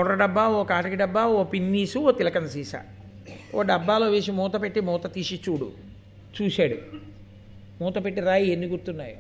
powder డబ్బా ఓ కాటకి డబ్బా ఓ పిన్నీసు ఓ తిలకన సీసా ఓ డబ్బాలో వేసి మూత పెట్టి మూత తీసి చూడు చూశాడు మూత పెట్టి రాయి ఎన్ని గుర్తున్నాయో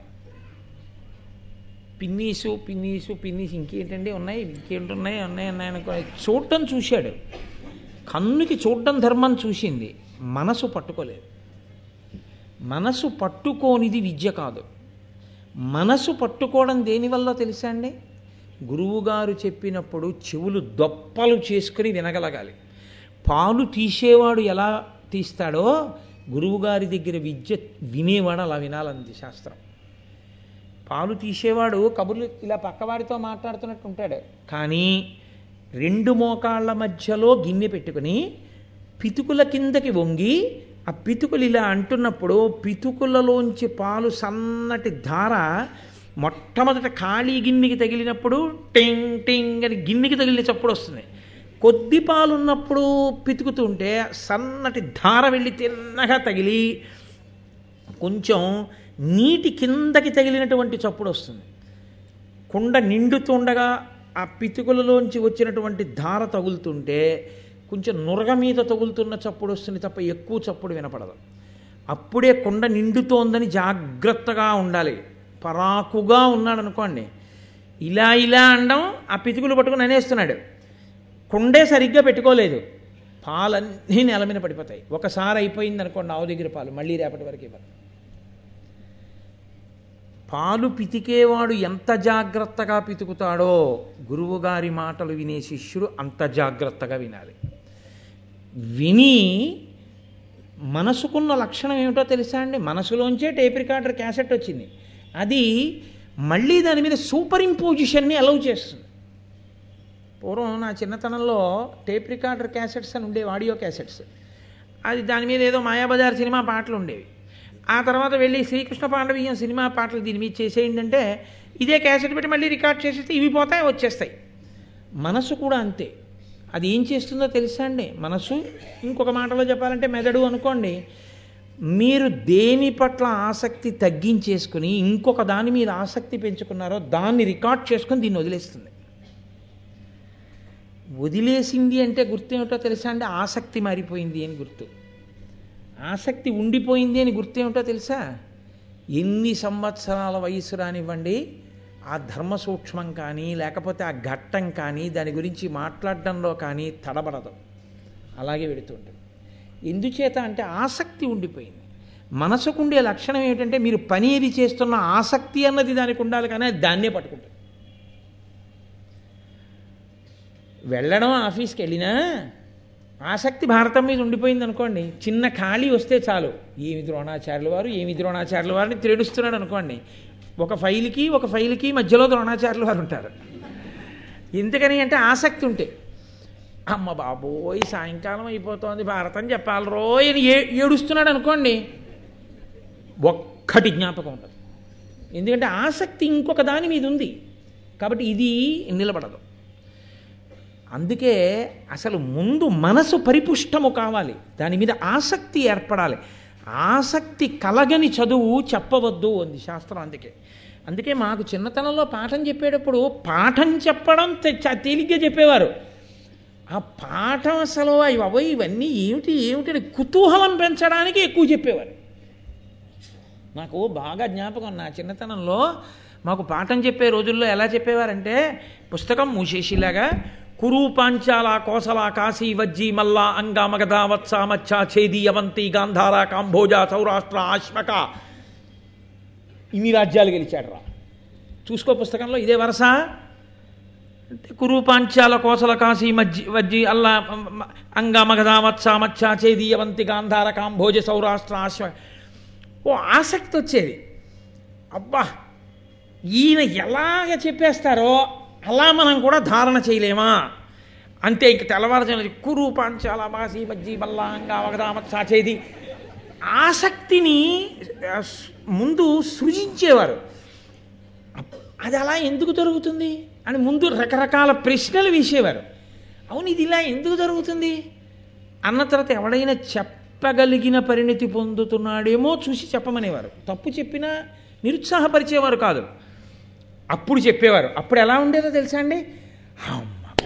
పిన్నీసు పిన్నీసు పిన్నీసు ఇంకేంటండి ఉన్నాయి ఇంకేంటి ఉన్నాయి ఉన్నాయి ఉన్నాయి అనుకో చూడటం చూశాడు కన్నుకి చూడటం ధర్మం చూసింది మనసు పట్టుకోలేదు మనసు పట్టుకోనిది విద్య కాదు మనసు పట్టుకోవడం దేనివల్ల తెలుసా అండి గురువుగారు చెప్పినప్పుడు చెవులు దొప్పలు చేసుకుని వినగలగాలి పాలు తీసేవాడు ఎలా తీస్తాడో గురువుగారి దగ్గర విద్య వినేవాడు అలా వినాలంది శాస్త్రం పాలు తీసేవాడు కబుర్లు ఇలా పక్కవాడితో మాట్లాడుతున్నట్టు ఉంటాడు కానీ రెండు మోకాళ్ళ మధ్యలో గిన్నె పెట్టుకుని పితుకుల కిందకి వంగి ఆ పితుకులు ఇలా అంటున్నప్పుడు పితుకులలోంచి పాలు సన్నటి ధార మొట్టమొదట ఖాళీ గిన్నెకి తగిలినప్పుడు టింగ్ టింగ్ అని గిన్నెకి తగిలిన చప్పుడు వస్తుంది కొద్ది పాలు ఉన్నప్పుడు పితుకుతుంటే సన్నటి ధార వెళ్ళి తిన్నగా తగిలి కొంచెం నీటి కిందకి తగిలినటువంటి చప్పుడు వస్తుంది కుండ నిండుతుండగా ఆ పితుకులలోంచి వచ్చినటువంటి ధార తగులుతుంటే కొంచెం నురగ మీద తగులుతున్న చప్పుడు వస్తుంది తప్ప ఎక్కువ చప్పుడు వినపడదు అప్పుడే కుండ నిండుతోందని జాగ్రత్తగా ఉండాలి పరాకుగా ఉన్నాడు అనుకోండి ఇలా ఇలా అనడం ఆ పితుకులు పట్టుకుని అనేస్తున్నాడు కుండే సరిగ్గా పెట్టుకోలేదు పాలన్నీ నేల మీద పడిపోతాయి ఒకసారి అయిపోయింది అనుకోండి ఆవు దగ్గర పాలు మళ్ళీ రేపటి వరకు ఇవ్వరు పాలు పితికేవాడు ఎంత జాగ్రత్తగా పితుకుతాడో గురువుగారి మాటలు వినే శిష్యుడు అంత జాగ్రత్తగా వినాలి విని మనసుకున్న లక్షణం ఏమిటో తెలుసా అండి మనసులోంచే టేప్ రికార్డర్ క్యాసెట్ వచ్చింది అది మళ్ళీ దాని మీద సూపర్ ఇంపోజిషన్ని అలౌ చేస్తుంది పూర్వం నా చిన్నతనంలో టేప్ రికార్డర్ క్యాసెట్స్ అని ఉండేవి ఆడియో క్యాసెట్స్ అది దాని మీద ఏదో మాయాబజార్ సినిమా పాటలు ఉండేవి ఆ తర్వాత వెళ్ళి శ్రీకృష్ణ పాండవీయం సినిమా పాటలు దీని మీద చేసేయండి అంటే ఇదే క్యాసెట్ పెట్టి మళ్ళీ రికార్డ్ చేసేస్తే ఇవి పోతాయి వచ్చేస్తాయి మనసు కూడా అంతే అది ఏం చేస్తుందో తెలుసా అండి మనసు ఇంకొక మాటలో చెప్పాలంటే మెదడు అనుకోండి మీరు దేని పట్ల ఆసక్తి తగ్గించేసుకుని ఇంకొక దాని మీద ఆసక్తి పెంచుకున్నారో దాన్ని రికార్డ్ చేసుకుని దీన్ని వదిలేస్తుంది వదిలేసింది అంటే గుర్తు ఏమిటో తెలుసా అండి ఆసక్తి మారిపోయింది అని గుర్తు ఆసక్తి ఉండిపోయింది అని గుర్తు ఏమిటో తెలుసా ఎన్ని సంవత్సరాల వయసు రానివ్వండి ఆ ధర్మ సూక్ష్మం కానీ లేకపోతే ఆ ఘట్టం కానీ దాని గురించి మాట్లాడడంలో కానీ తడబడదు అలాగే వెళుతుంటుంది ఎందుచేత అంటే ఆసక్తి ఉండిపోయింది మనసుకుండే లక్షణం ఏమిటంటే మీరు పని ఏది చేస్తున్న ఆసక్తి అన్నది దానికి ఉండాలి కానీ అది దాన్నే పట్టుకుంటుంది వెళ్ళడం ఆఫీస్కి వెళ్ళినా ఆసక్తి భారతం మీద ఉండిపోయింది అనుకోండి చిన్న ఖాళీ వస్తే చాలు ఏమి ద్రోణాచార్యుల వారు ఏమి ద్రోణాచార్యుల వారిని త్రేడుస్తున్నాడు అనుకోండి ఒక ఫైల్కి ఒక ఫైల్కి మధ్యలో ద్రోణాచార్యుల వారు ఉంటారు ఎందుకని అంటే ఆసక్తి ఉంటే అమ్మ బాబోయ్ సాయంకాలం అయిపోతోంది భారతం చెప్పాలి రోయ్ అని ఏ ఏడుస్తున్నాడు అనుకోండి ఒక్కటి జ్ఞాపకం ఉండదు ఎందుకంటే ఆసక్తి ఇంకొక దాని మీద ఉంది కాబట్టి ఇది నిలబడదు అందుకే అసలు ముందు మనసు పరిపుష్టము కావాలి దాని మీద ఆసక్తి ఏర్పడాలి ఆసక్తి కలగని చదువు చెప్పవద్దు అంది శాస్త్రం అందుకే అందుకే మాకు చిన్నతనంలో పాఠం చెప్పేటప్పుడు పాఠం చెప్పడం తె- చ- తేలిగ్గా చెప్పేవారు ఆ పాఠం అసలు అవి అవో ఇవన్నీ ఏమిటి ఏమిటి అని కుతూహలం పెంచడానికి ఎక్కువ చెప్పేవారు నాకు బాగా జ్ఞాపకం నా చిన్నతనంలో మాకు పాఠం చెప్పే రోజుల్లో ఎలా చెప్పేవారంటే పుస్తకం మూసేసిలాగా కురు పాంచాల కోసల కాశీ వజ్జి మల్లా అంగా మగధ వత్స మచ్చ ఛేది అవంతి గాంధార కాంభోజ సౌరాష్ట్ర ఆశ్మక ఇన్ని రాజ్యాలు గెలిచాడు రా చూసుకో పుస్తకంలో ఇదే వరస అంటే కురు పాంచాల కోసల కాశీ మజ్జి వజ్జి అల్లా అంగ మగధ వత్స మచ్చ ఛేది అవంతి గాంధార కాంభోజ సౌరాష్ట్ర ఆశ్మ ఓ ఆసక్తి వచ్చేది అబ్బా ఈయన ఎలాగ చెప్పేస్తారో అలా మనం కూడా ధారణ చేయలేమా అంతే ఇంక తెల్లవారుజామున కురు పాంచాల మాసి మజ్జి మల్లాంగా అవగదామత్ సాచేది ఆసక్తిని ఆ, స్- ముందు సృజించేవారు అప్- అది అలా ఎందుకు జరుగుతుంది అని ముందు రకరకాల ప్రశ్నలు వేసేవారు అవును ఇది ఇలా ఎందుకు జరుగుతుంది అన్న తర్వాత ఎవడైనా చెప్పగలిగిన పరిణితి పొందుతున్నాడేమో చూసి చెప్పమనేవారు తప్పు చెప్పినా నిరుత్సాహపరిచేవారు కాదు అప్పుడు చెప్పేవారు అప్పుడు ఎలా ఉండేదో తెలుసా అండి అమ్మ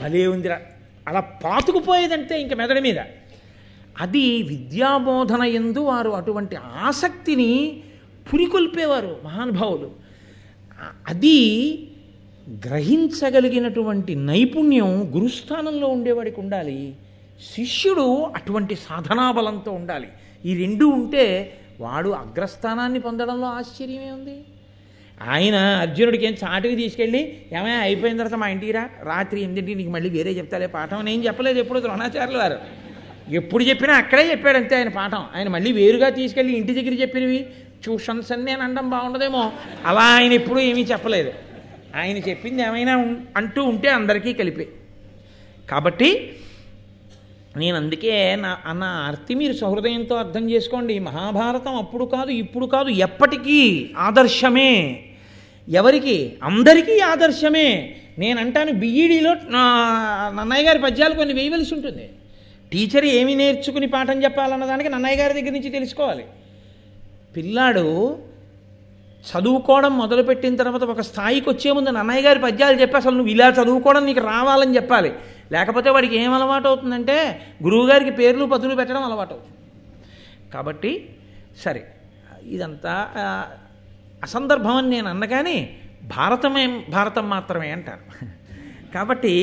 భలే ఉందిరా అలా పాతుకుపోయేదంటే ఇంక మెదడు మీద అది విద్యాబోధన ఎందు వారు అటువంటి ఆసక్తిని పురికొల్పేవారు మహానుభావులు ఆ- అది గ్రహించగలిగినటువంటి నైపుణ్యం గురుస్థానంలో ఉండేవాడికి ఉండాలి శిష్యుడు అటువంటి సాధనాబలంతో ఉండాలి ఈ రెండు ఉంటే వాడు అగ్రస్థానాన్ని పొందడంలో ఆశ్చర్యమే ఉంది ఆయన అర్జునుడికి ఏం చాటుకి తీసుకెళ్ళి ఏమైనా అయిపోయిన తర్వాత మా ఇంటికి రా రాత్రి ఎనిమిదింటికి నీకు మళ్ళీ వేరే చెప్తాలే పాఠం నేను చెప్పలేదు ఎప్పుడు ద్రోణాచార్యులు వారు ఎప్పుడు చెప్పినా అక్కడే చెప్పాడు అంతే ఆయన పాఠం ఆయన మళ్ళీ వేరుగా తీసుకెళ్ళి ఇంటి దగ్గర చెప్పినవి ట్యూషన్స్ అని నేను అనడం బాగుండదేమో అలా ఆయన ఎప్పుడూ ఏమీ చెప్పలేదు ఆయన చెప్పింది ఏమైనా ఉం- అంటూ ఉంటే అందరికీ కలిపే కాబట్టి నేను అందుకే నా అన్న అర్థి మీరు సహృదయంతో అర్థం చేసుకోండి మహాభారతం అప్పుడు కాదు ఇప్పుడు కాదు ఎప్పటికీ ఆదర్శమే ఎవరికి అందరికీ ఆదర్శమే నేను అంటాను బిఈడిలో నన్నయ్య గారి పద్యాలు కొన్ని వేయవలసి ఉంటుంది టీచర్ ఏమి నేర్చుకుని పాఠం చెప్పాలన్న దానికి నన్నయ్య గారి దగ్గర నుంచి తెలుసుకోవాలి పిల్లాడు చదువుకోవడం మొదలుపెట్టిన తర్వాత ఒక స్థాయికి వచ్చే ముందు నన్నయ్య గారి పద్యాలు చెప్పి అసలు నువ్వు ఇలా చదువుకోవడం నీకు రావాలని చెప్పాలి లేకపోతే వాడికి ఏం అలవాటు అవుతుందంటే గురువుగారికి పేర్లు పదులు పెట్టడం అలవాటు అవుతుంది కాబట్టి సరే ఇదంతా ఆ, అసందర్భం అని నేను అన్న కానీ భారతమే భారతం మాత్రమే అంటారు కాబట్టి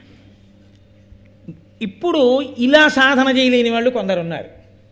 ఇప్పుడు ఇలా సాధన చేయలేని వాళ్ళు కొందరు ఉన్నారు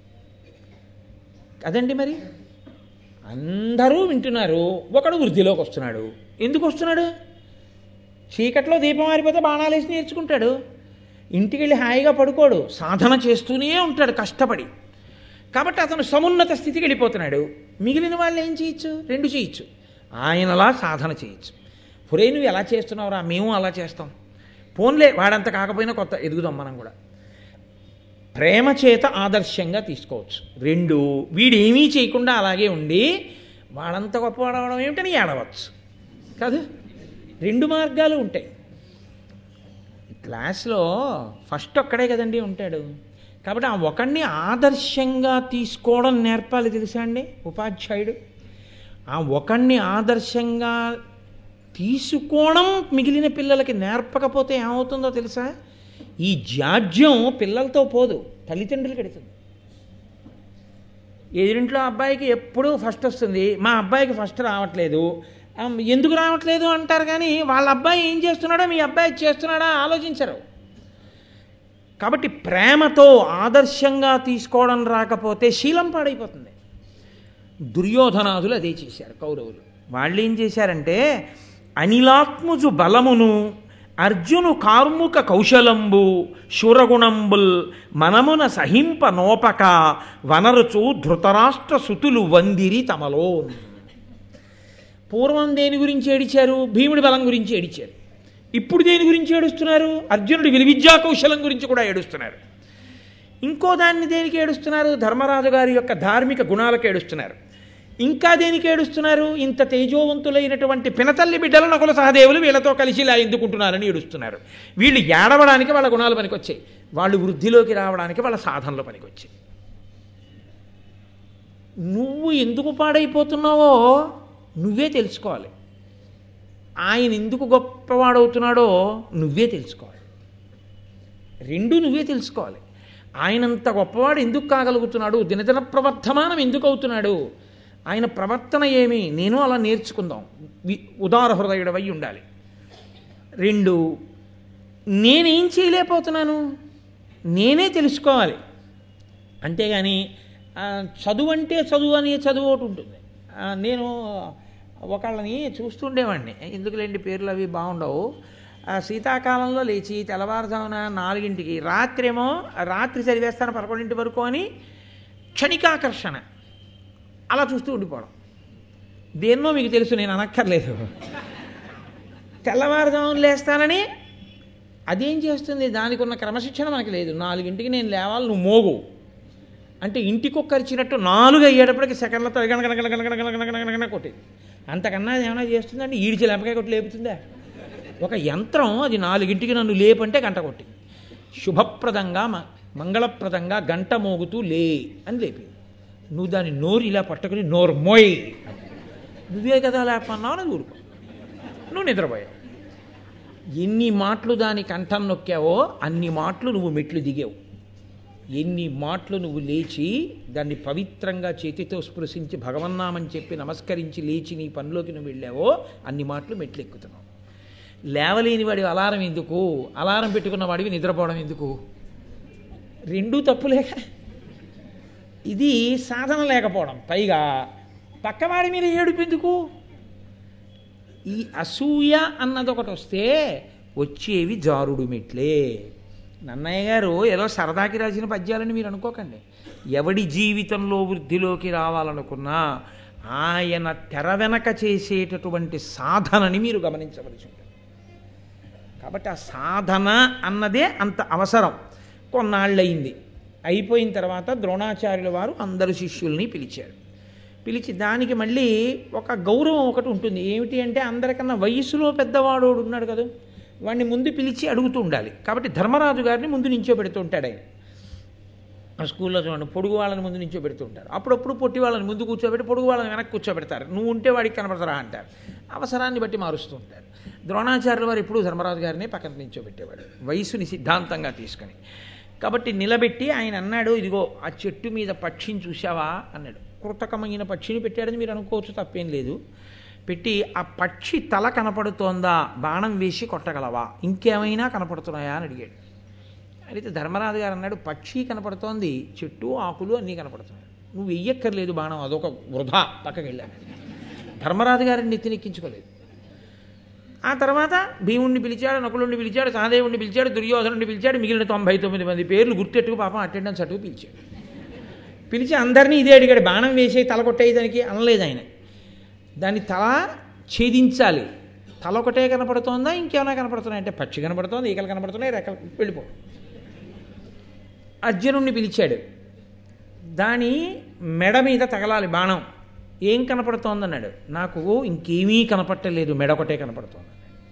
అదండి మరి అందరూ వింటున్నారు ఒకడు వృద్ధిలోకి వస్తున్నాడు ఎందుకు వస్తున్నాడు చీకట్లో దీపం ఆరిపోతే బాణాలేసి నేర్చుకుంటాడు ఇంటికి వెళ్ళి హాయిగా పడుకోడు సాధన చేస్తూనే ఉంటాడు కష్టపడి కాబట్టి అతను సమున్నత స్థితికి వెళ్ళిపోతున్నాడు మిగిలిన వాళ్ళు ఏం చేయొచ్చు రెండు చేయొచ్చు ఆయనలా సాధన చేయొచ్చు పురే నువ్వు ఎలా చేస్తున్నావురా మేము అలా చేస్తాం పోన్లే వాడంత కాకపోయినా కొత్త ఎదుగుదాం మనం కూడా ప్రేమ చేత ఆదర్శంగా తీసుకోవచ్చు రెండు వీడేమీ చేయకుండా అలాగే ఉండి వాడంత గొప్పవాడవడం ఏమిటని ఏడవచ్చు కాదు రెండు మార్గాలు ఉంటాయి క్లాస్లో ఫస్ట్ ఒక్కడే కదండి ఉంటాడు కాబట్టి ఆ ఒకడిని ఆదర్శంగా తీసుకోవడం నేర్పాలి తెలుసా అండి ఉపాధ్యాయుడు ఆ ఒకడిని ఆదర్శంగా తీసుకోవడం మిగిలిన పిల్లలకి నేర్పకపోతే ఏమవుతుందో తెలుసా ఈ జాడ్యం పిల్లలతో పోదు తల్లిదండ్రులకి ఎడుతుంది ఎదురింట్లో అబ్బాయికి ఎప్పుడూ ఫస్ట్ వస్తుంది మా అబ్బాయికి ఫస్ట్ రావట్లేదు ఆ, ఎందుకు రావట్లేదు అంటారు కానీ వాళ్ళ అబ్బాయి ఏం చేస్తున్నాడో మీ అబ్బాయి చేస్తున్నాడా ఆలోచించరు కాబట్టి ప్రేమతో ఆదర్శంగా తీసుకోవడం రాకపోతే శీలం పాడైపోతుంది దుర్యోధనాదులు అదే చేశారు కౌరవులు వాళ్ళు ఏం చేశారంటే అనిలాత్ముజు బలమును అర్జును కార్ముక కౌశలంబు శూరగుణంబుల్ మనమున సహింప నోపక వనరుచు ధృతరాష్ట్ర సుతులు వందిరి తమలో పూర్వం దేని గురించి ఏడిచారు భీముడి బలం గురించి ఏడిచారు ఇప్పుడు దేని గురించి ఏడుస్తున్నారు అర్జునుడి విలువిద్యా కౌశలం గురించి కూడా ఏడుస్తున్నారు ఇంకో దాన్ని దేనికి ఏడుస్తున్నారు ధర్మరాజు గారి యొక్క ధార్మిక గుణాలకు ఏడుస్తున్నారు ఇంకా దేనికి ఏడుస్తున్నారు ఇంత తేజోవంతులైనటువంటి పినతల్లి బిడ్డలు నకుల సహదేవులు వీళ్ళతో కలిసి ఇలా ఎందుకుంటున్నారని ఏడుస్తున్నారు వీళ్ళు ఏడవడానికి వాళ్ళ గుణాలు పనికొచ్చాయి వాళ్ళు వృద్ధిలోకి రావడానికి వాళ్ళ సాధనలు పనికొచ్చాయి నువ్వు ఎందుకు పాడైపోతున్నావో నువ్వే తెలుసుకోవాలి ఆయన ఎందుకు గొప్పవాడవుతున్నాడో నువ్వే తెలుసుకోవాలి రెండు నువ్వే తెలుసుకోవాలి ఆయనంత గొప్పవాడు ఎందుకు కాగలుగుతున్నాడు దినదిన ప్రవర్ధమానం ఎందుకు అవుతున్నాడు ఆయన ప్రవర్తన ఏమి నేను అలా నేర్చుకుందాం వి- ఉదార హృదయుడవై ఉండాలి రెండు నేనేం చేయలేకపోతున్నాను నేనే తెలుసుకోవాలి అంతేగాని ఆ, చదువు అంటే చదువు అనే చదువు ఒకటి ఉంటుంది ఆ, నేను ఒకళ్ళని చూస్తుండేవాడిని ఎందుకులేండి పేర్లు అవి బాగుండవు ఆ, శీతాకాలంలో లేచి తెల్లవారుజామున నాలుగింటికి రాత్రేమో రాత్రి చదివేస్తాను పదకొండింటి వరకు అని క్షణికాకర్షణ అలా చూస్తూ ఉండిపోవడం దేన్నో మీకు తెలుసు నేను అనక్కర్లేదు తెల్లవారుజామున లేస్తానని అదేం చేస్తుంది దానికి ఉన్న క్రమశిక్షణ మనకి లేదు నాలుగింటికి నేను లేవాలి నువ్వు మోగు అంటే ఇంటికి ఒక్కరిచినట్టు నాలుగు అయ్యేటప్పటికి సెకండ్లతో గణగణ కొట్టేది అంతకన్నా అది ఏమైనా చేస్తుందండి ఈడిచి లెంపకాయ కొట్టి లేపుతుందా ఒక యంత్రం అది నాలుగింటికి నన్ను లేపంటే గంట కొట్టి శుభప్రదంగా మ- మంగళప్రదంగా గంట మోగుతూ లే అని లేపింది నువ్వు దాన్ని నోరు ఇలా పట్టుకుని నోరు మోయ్ నువ్వే కదా లేపన్నావు అని ఊరుకో నువ్వు నిద్రపోయావు ఎన్ని మాటలు దాని కంఠం నొక్కావో అన్ని మాటలు నువ్వు మెట్లు దిగావు ఎన్ని మాటలు నువ్వు లేచి దాన్ని పవిత్రంగా చేతితో స్పృశించి భగవన్నామని చెప్పి నమస్కరించి లేచి నీ పనిలోకి నువ్వు వెళ్ళావో అన్ని మాటలు మెట్లు ఎక్కుతున్నావు లేవలేని వాడి అలారం ఎందుకు అలారం పెట్టుకున్న వాడివి నిద్రపోవడం ఎందుకు రెండూ తప్పులేక ఇది సాధన లేకపోవడం పైగా పక్కవాడి మీద ఏడుపు ఎందుకు ఈ అసూయ అన్నది ఒకటి వస్తే వచ్చేవి జారుడు మెట్లే నన్నయ్య గారు ఏదో సరదాకి రాసిన పద్యాలని మీరు అనుకోకండి ఎవడి జీవితంలో వృద్ధిలోకి రావాలనుకున్నా ఆయన తెర వెనక చేసేటటువంటి సాధనని మీరు గమనించవలసి ఉంటుంది కాబట్టి ఆ సాధన అన్నదే అంత అవసరం కొన్నాళ్ళయింది అయిపోయిన తర్వాత ద్రోణాచార్యుల వారు అందరు శిష్యుల్ని పిలిచారు పిలిచి దానికి మళ్ళీ ఒక గౌరవం ఒకటి ఉంటుంది ఏమిటి అంటే అందరికన్నా వయసులో పెద్దవాడు ఒకడు ఉన్నాడు కదా వాడిని ముందు పిలిచి అడుగుతూ ఉండాలి కాబట్టి ధర్మరాజు గారిని ముందు నించో పెడుతూ ఉంటాడు ఆయన ఆ స్కూల్లో చూడండి పొడుగు వాళ్ళని ముందు నించో పెడుతూ ఉంటారు అప్పుడప్పుడు పొట్టి వాళ్ళని ముందు కూర్చోబెట్టి పొడుగు వాళ్ళని వెనక్కి కూర్చోబెడతారు నువ్వు ఉంటే వాడికి కనపడతారా అంటారు అవసరాన్ని బట్టి మారుస్తూ ఉంటారు ద్రోణాచార్యుల వారు ఎప్పుడూ ధర్మరాజు గారిని పక్కన నించోబెట్టేవాడు వయసుని సిద్ధాంతంగా తీసుకొని కాబట్టి నిలబెట్టి ఆయన అన్నాడు ఇదిగో ఆ చెట్టు మీద పక్షిని చూసావా అన్నాడు కృతకమైన పక్షిని పెట్టాడని మీరు అనుకోవచ్చు తప్పేం లేదు పెట్టి ఆ పక్షి తల కనపడుతోందా బాణం వేసి కొట్టగలవా ఇంకేమైనా కనపడుతున్నాయా అని అడిగాడు అడిగితే ధర్మరాజు గారు అన్నాడు పక్షి కనపడుతోంది చెట్టు ఆకులు అన్నీ కనపడుతున్నాయి నువ్వు వెయ్యక్కర్లేదు బాణం అదొక వృధా పక్కకి వెళ్ళాను ధర్మరాజు గారిని నెత్తినెక్కించుకోలేదు ఆ తర్వాత భీముడిని పిలిచాడు నకులుడిని పిలిచాడు సహదేవుడిని పిలిచాడు దుర్యోధనుడిని పిలిచాడు మిగిలిన తొంభై తొమ్మిది మంది పేర్లు గుర్తెట్టుకు పాపం అటెండెన్స్ అటుకు పిలిచాడు పిలిచి అందరినీ ఇదే అడిగాడు బాణం వేసే తల కొట్టేయి దానికి అనలేదు ఆయన దాని తల ఛేదించాలి తల ఒకటే కనపడుతోందా ఇంకేమైనా కనపడుతున్నాయి అంటే పక్షి కనపడుతోంది ఈకలు కనపడుతున్నాయి రెక్కలు వెళ్ళిపో అర్జునుడిని పిలిచాడు దాని మెడ మీద తగలాలి బాణం ఏం కనపడుతోందన్నాడు నాకు ఇంకేమీ కనపట్టలేదు మెడ ఒకటే కనపడుతోంది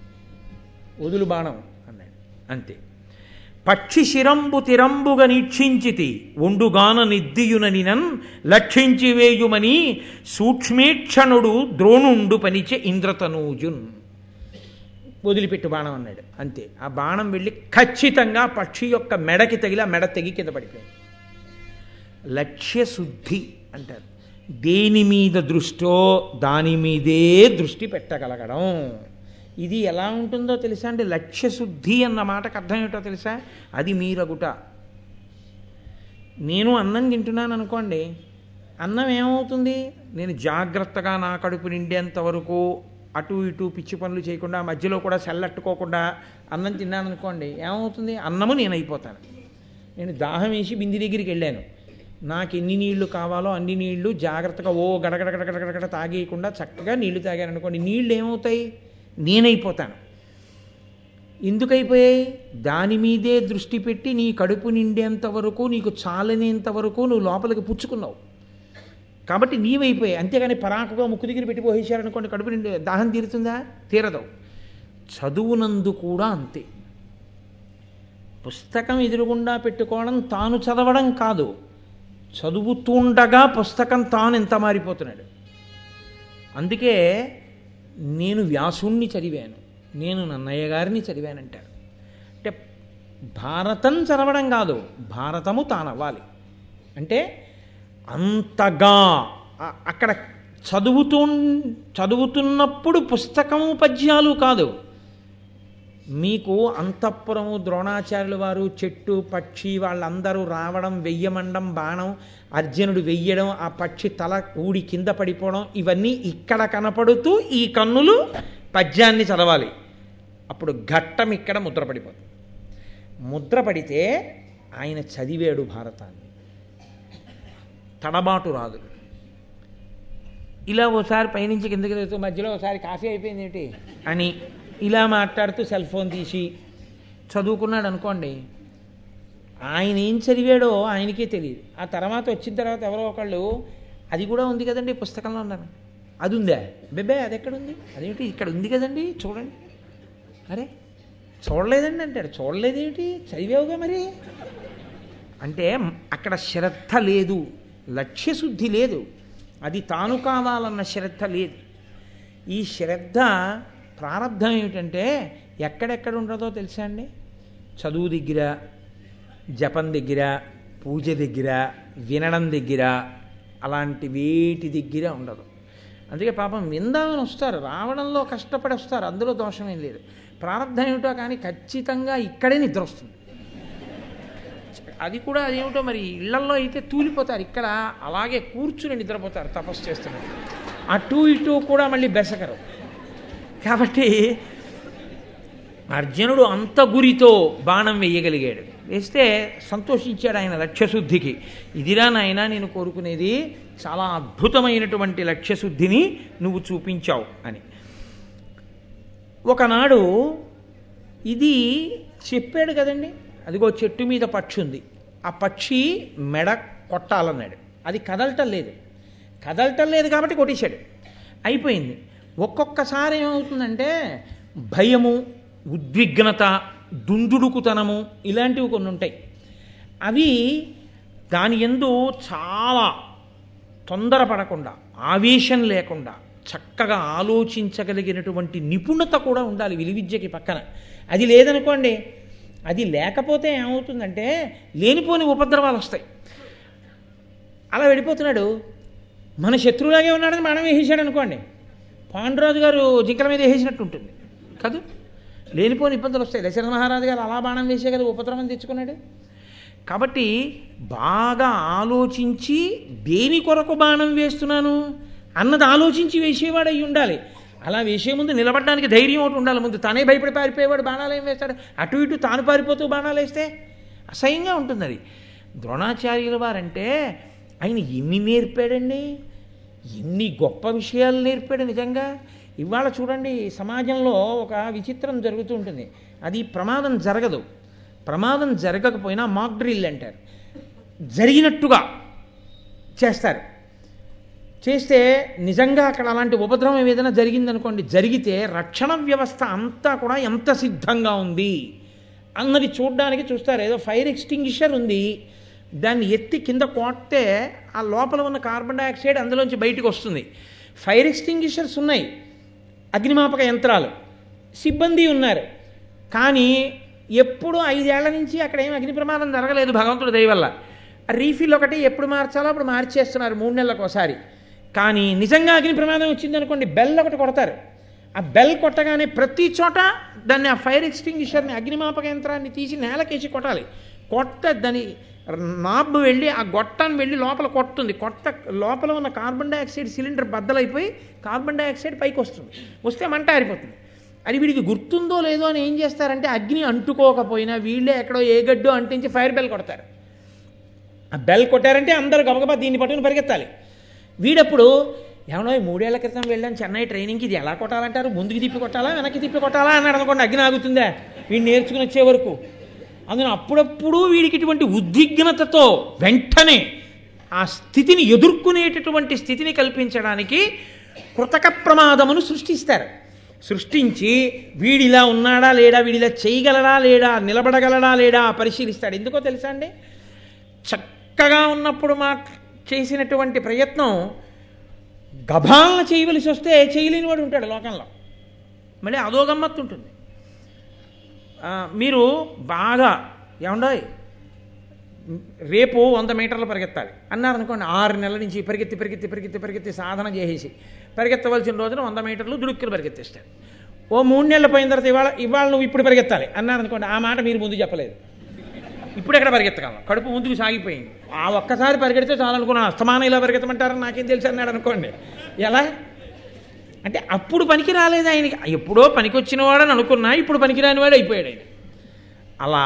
వదులు బాణం అన్నాడు అంతే పక్షి శిరంబు తిరంబుగా నీక్షించితి ఒండుగాన నిద్దియుననినన్ లక్షించి వేయుమని సూక్ష్మేక్షణుడు ద్రోణుండు పనిచే ఇంద్రతనూజున్ వదిలిపెట్టు బాణం అన్నాడు అంతే ఆ బాణం వెళ్ళి ఖచ్చితంగా పక్షి యొక్క మెడకి తగిలి ఆ మెడ తెగి కింద పడిపోయింది లక్ష్య శుద్ధి అంటారు దేని మీద దృష్టో దాని మీదే దృష్టి పెట్టగలగడం ఇది ఎలా ఉంటుందో తెలుసా అంటే లక్ష్య శుద్ధి అన్న మాటకు అర్థం ఏమిటో తెలుసా అది మీరగుట నేను అన్నం తింటున్నాను అనుకోండి అన్నం ఏమవుతుంది నేను జాగ్రత్తగా నా కడుపు నిండేంత వరకు అటు ఇటు పిచ్చి పనులు చేయకుండా మధ్యలో కూడా సెల్లట్టుకోకుండా అన్నం తిన్నాను అనుకోండి ఏమవుతుంది అన్నము నేను అయిపోతాను నేను దాహం వేసి బింది దగ్గరికి వెళ్ళాను నాకు ఎన్ని నీళ్లు కావాలో అన్ని నీళ్లు జాగ్రత్తగా ఓ గడగడ గడగడ గడగడ తాగేయకుండా చక్కగా నీళ్లు తాగాను అనుకోండి నీళ్ళు ఏమవుతాయి నేనైపోతాను ఎందుకు అయిపోయాయి దాని మీదే దృష్టి పెట్టి నీ కడుపు నిండేంత వరకు నీకు చాలనేంత వరకు నువ్వు లోపలికి పుచ్చుకున్నావు కాబట్టి నీవైపోయాయి అంతేగాని పరాకుగా ముక్కు దగ్గర పెట్టి పోసేశారనుకోండి కడుపు నిండి దాహం తీరుతుందా తీరదు చదువునందు కూడా అంతే పుస్తకం ఎదురుగుండా పెట్టుకోవడం తాను చదవడం కాదు చదువుతుండగా పుస్తకం తాను ఎంత మారిపోతున్నాడు అందుకే నేను వ్యాసుణ్ణి చదివాను నేను నన్నయ్య గారిని చదివానంటారు అంటే భారతం చదవడం కాదు భారతము తానవ్వాలి అంటే అంతగా ఆ- అక్కడ చదువుతూ చదువుతున్నప్పుడు పుస్తకము పద్యాలు కాదు మీకు అంతఃపురము ద్రోణాచార్యుల వారు చెట్టు పక్షి వాళ్ళందరూ రావడం వెయ్యమండం బాణం అర్జునుడు వెయ్యడం ఆ పక్షి తల ఊడి కింద పడిపోవడం ఇవన్నీ ఇక్కడ కనపడుతూ ఈ కన్నులు పద్యాన్ని చదవాలి అప్పుడు ఘట్టం ఇక్కడ ముద్ర పడిపోతుంది ముద్ర పడితే ఆయన చదివాడు భారతాన్ని తడబాటు రాదు ఇలా ఓసారి పైనుంచి కిందకి దిగుతూ మధ్యలో ఒకసారి కాఫీ అయిపోయింది ఏంటి అని ఇలా మాట్లాడుతూ సెల్ ఫోన్ తీసి చదువుకున్నాడు అనుకోండి ఆయన ఏం చదివాడో ఆయనకే తెలియదు ఆ తర్వాత వచ్చిన తర్వాత ఎవరో ఒకళ్ళు అది కూడా ఉంది కదండి పుస్తకంలో ఉన్నాను అది ఉందా బెబ్బే అది ఎక్కడుంది అదేమిటి ఇక్కడ ఉంది కదండి చూడండి అరే చూడలేదండి అంటాడు చూడలేదేమిటి చదివావుగా మరి అంటే అక్కడ శ్రద్ధ లేదు లక్ష్యశుద్ధి లేదు అది తాను కావాలన్న శ్రద్ధ లేదు ఈ శ్రద్ధ ప్రారంధం ఏమిటంటే ఎక్కడెక్కడ ఉండదో తెలుసా అండి చదువు దగ్గర జపం దగ్గర పూజ దగ్గర వినడం దగ్గర అలాంటి వేటి దగ్గర ఉండదు అందుకే పాపం విందామని వస్తారు రావడంలో కష్టపడి వస్తారు అందులో దోషమేం లేదు ప్రారంభం ఏమిటో కానీ ఖచ్చితంగా ఇక్కడే నిద్ర వస్తుంది అది కూడా అదేమిటో మరి ఇళ్లల్లో అయితే తూలిపోతారు ఇక్కడ అలాగే కూర్చుని నిద్రపోతారు తపస్సు చేస్తున్నారు అటు ఇటు కూడా మళ్ళీ బెసకరు కాబట్టి అర్జునుడు అంత గురితో బాణం వేయగలిగాడు వేస్తే సంతోషించాడు ఆయన లక్ష్యశుద్ధికి ఇదిరా నాయన నేను కోరుకునేది చాలా అద్భుతమైనటువంటి లక్ష్యశుద్ధిని నువ్వు చూపించావు అని ఒకనాడు ఇది చెప్పాడు కదండి అదిగో చెట్టు మీద పక్షి ఉంది ఆ పక్షి మెడ కొట్టాలన్నాడు అది కదలటం లేదు కదలటం లేదు కాబట్టి కొట్టేశాడు అయిపోయింది ఒక్కొక్కసారి ఏమవుతుందంటే భయము ఉద్విగ్నత దుందుడుకుతనము ఇలాంటివి కొన్ని ఉంటాయి అవి దాని ఎందు చాలా తొందరపడకుండా ఆవేశం లేకుండా చక్కగా ఆలోచించగలిగినటువంటి నిపుణత కూడా ఉండాలి విలువిద్యకి పక్కన అది లేదనుకోండి అది లేకపోతే ఏమవుతుందంటే లేనిపోని ఉపద్రవాలు వస్తాయి అలా వెళ్ళిపోతున్నాడు మన శత్రువులాగే ఉన్నాడని మనం వేసేసాడు అనుకోండి పాండురాజు గారు జింకల మీద వేసేసినట్టు ఉంటుంది కాదు లేనిపోని ఇబ్బందులు వస్తాయి దశరథ మహారాజు గారు అలా బాణం వేసే కదా ఉపద్రవం తెచ్చుకున్నాడు కాబట్టి బాగా ఆలోచించి దేని కొరకు బాణం వేస్తున్నాను అన్నది ఆలోచించి వేసేవాడు అయి ఉండాలి అలా వేసే ముందు నిలబడడానికి ధైర్యం ఒకటి ఉండాలి ముందు తనే భయపడి పారిపోయేవాడు బాణాలు ఏం వేస్తాడు అటు ఇటు తాను పారిపోతూ బాణాలు వేస్తే అసహ్యంగా ఉంటుంది అది ద్రోణాచార్యుల వారంటే ఆయన ఎన్ని నేర్పాడండి ఎన్ని గొప్ప విషయాలు నేర్పాడు నిజంగా ఇవాళ చూడండి సమాజంలో ఒక విచిత్రం జరుగుతూ ఉంటుంది అది ప్రమాదం జరగదు ప్రమాదం జరగకపోయినా మాక్ డ్రిల్ అంటారు జరిగినట్టుగా చేస్తారు చేస్తే నిజంగా అక్కడ అలాంటి ఉపద్రవం ఏదైనా జరిగిందనుకోండి జరిగితే రక్షణ వ్యవస్థ అంతా కూడా ఎంత సిద్ధంగా ఉంది అన్నది చూడడానికి చూస్తారు ఏదో ఫైర్ ఎక్స్టింగ్విషర్ ఉంది దాన్ని ఎత్తి కింద కొట్టే ఆ లోపల ఉన్న కార్బన్ డైఆక్సైడ్ అందులోంచి బయటకు వస్తుంది ఫైర్ ఎక్స్టింగ్విషర్స్ ఉన్నాయి అగ్నిమాపక యంత్రాలు సిబ్బంది ఉన్నారు కానీ ఎప్పుడు ఐదేళ్ల నుంచి అక్కడ ఏం అగ్ని ప్రమాదం జరగలేదు భగవంతుడి దయ వల్ల రీఫిల్ ఒకటి ఎప్పుడు మార్చాలో అప్పుడు మార్చేస్తున్నారు మూడు నెలలకు ఒకసారి కానీ నిజంగా అగ్ని ప్రమాదం వచ్చిందనుకోండి బెల్ ఒకటి కొడతారు ఆ బెల్ కొట్టగానే ప్రతి చోట దాన్ని ఆ ఫైర్ ఎక్స్టింగ్విషర్ని అగ్నిమాపక యంత్రాన్ని తీసి నేలకేసి కొట్టాలి కొట్ట దాని నాబ్ వెళ్ళి ఆ గొట్టాన్ని వెళ్ళి లోపల కొట్టుతుంది కొట్ట లోపల ఉన్న కార్బన్ డైఆక్సైడ్ సిలిండర్ బద్దలైపోయి కార్బన్ డైఆక్సైడ్ పైకి వస్తుంది వస్తే మంట ఆరిపోతుంది అది వీడికి గుర్తుందో లేదో అని ఏం చేస్తారంటే అగ్ని అంటుకోకపోయినా వీళ్ళే ఎక్కడో ఏ గడ్డో అంటించి ఫైర్ బెల్ కొడతారు ఆ బెల్ కొట్టారంటే అందరూ గబగబా దీన్ని పట్టుకుని పరిగెత్తాలి వీడప్పుడు ఏమన్నా మూడేళ్ల క్రితం వెళ్ళాను చెన్నై ట్రైనింగ్కి ఇది ఎలా కొట్టాలంటారు ముందుకు తిప్పి కొట్టాలా వెనక్కి తిప్పి కొట్టాలా అన్నాడు అనుకోండి అగ్ని ఆగుతుందా వీడు నేర్చుకుని వచ్చే వరకు అందులో అప్పుడప్పుడు వీడికి ఇటువంటి ఉద్విగ్నతతో వెంటనే ఆ స్థితిని ఎదుర్కొనేటటువంటి స్థితిని కల్పించడానికి కృతక ప్రమాదమును సృష్టిస్తారు సృష్టించి వీడిలా ఉన్నాడా లేడా వీడిలా చేయగలడా లేడా నిలబడగలడా లేడా పరిశీలిస్తాడు ఎందుకో తెలుసా అండి చక్కగా ఉన్నప్పుడు మా చేసినటువంటి ప్రయత్నం గభాలన చేయవలసి వస్తే చేయలేని వాడు ఉంటాడు లోకంలో మళ్ళీ అదో గమ్మత్తు ఉంటుంది ఆ, మీరు బాగా ఏమండోయ్ రేపు వంద మీటర్లు పరిగెత్తాలి అన్నారు అనుకోండి ఆరు నెలల నుంచి పరిగెత్తి పరిగెత్తి పరిగెత్తి పరిగెత్తి సాధన చేసేసి పరిగెత్తవలసిన రోజున వంద మీటర్లు దుడుక్కులు పరిగెత్తిస్తాడు ఓ మూడు నెలలు పోయిన తర్వాత ఇవాళ ఇవాళ నువ్వు ఇప్పుడు పరిగెత్తాలి అన్నారు అనుకోండి ఆ మాట మీరు ముందు చెప్పలేదు ఇప్పుడు ఎక్కడ పరిగెత్తగలం కడుపు ముందుకు సాగిపోయింది ఆ ఒక్కసారి పరిగెడితే చాలనుకున్నాను అస్తమానం ఇలా పరిగెత్తమంటారని నాకేం తెలుసు అన్నాడు అనుకోండి ఎలా అంటే అప్పుడు పనికి రాలేదు ఆయనకి ఎప్పుడో పనికి వచ్చిన వాడని అనుకున్నా ఇప్పుడు పనికిరాని వాడు అయిపోయాడు ఆయన అలా